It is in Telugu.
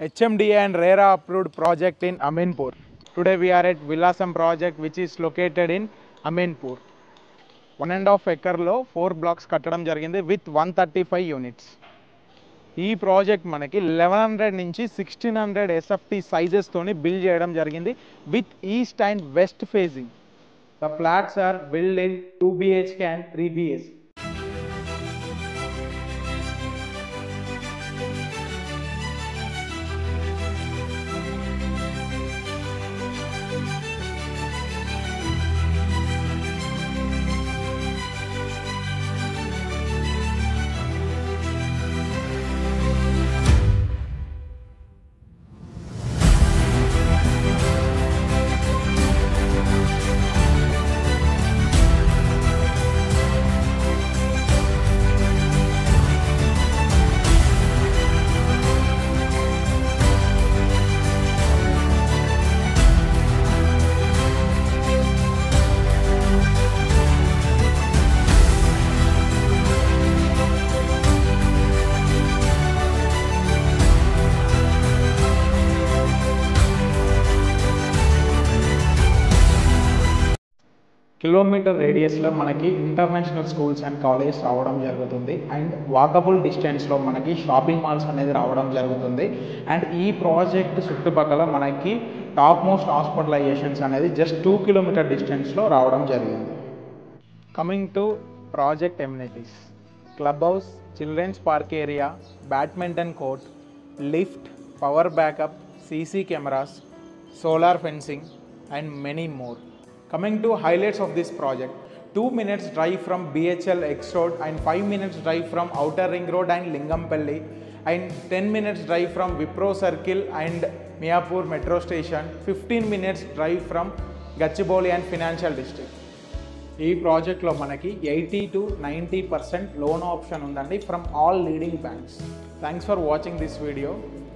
HMDA and RERA approved project in Aminpur. Today we are at Vilasam project which is located in Aminpur. One and half ఎకర్లో ఫోర్ బ్లాక్స్ కట్టడం జరిగింది with one thirty five units ఈ ప్రాజెక్ట్ మనకి లెవెన్ హండ్రెడ్ నుంచి సిక్స్టీన్ హండ్రెడ్ ఎస్ఎఫ్టీ సైజెస్తోని బిల్డ్ చేయడం జరిగింది with east and west facing the flats are build in two BHK and three BH kilometre రేడియస్లో మనకి ఇంటర్నేషనల్ స్కూల్స్ అండ్ కాలేజెస్ రావడం జరుగుతుంది అండ్ వాకబుల్ డిస్టెన్స్లో మనకి షాపింగ్ మాల్స్ అనేది రావడం జరుగుతుంది అండ్ ఈ ప్రాజెక్ట్ చుట్టుపక్కల మనకి టాప్ మోస్ట్ హాస్పిటలైజేషన్స్ అనేది జస్ట్ టూ కిలోమీటర్ డిస్టెన్స్లో రావడం జరిగింది coming to project amenities club house children's park area badminton court lift power backup CC cameras solar fencing and many more coming to highlights of this project two minutes drive from BHEL X road and five minutes drive from outer ring road and Lingampalli and ten minutes drive from Wipro circle and Miyapur metro station fifteen minutes drive from Gachibowli and financial district ఈ ప్రాజెక్ట్లో మనకి eighty to ninety percent loan option ఉందండి from all leading banks thanks for watching this video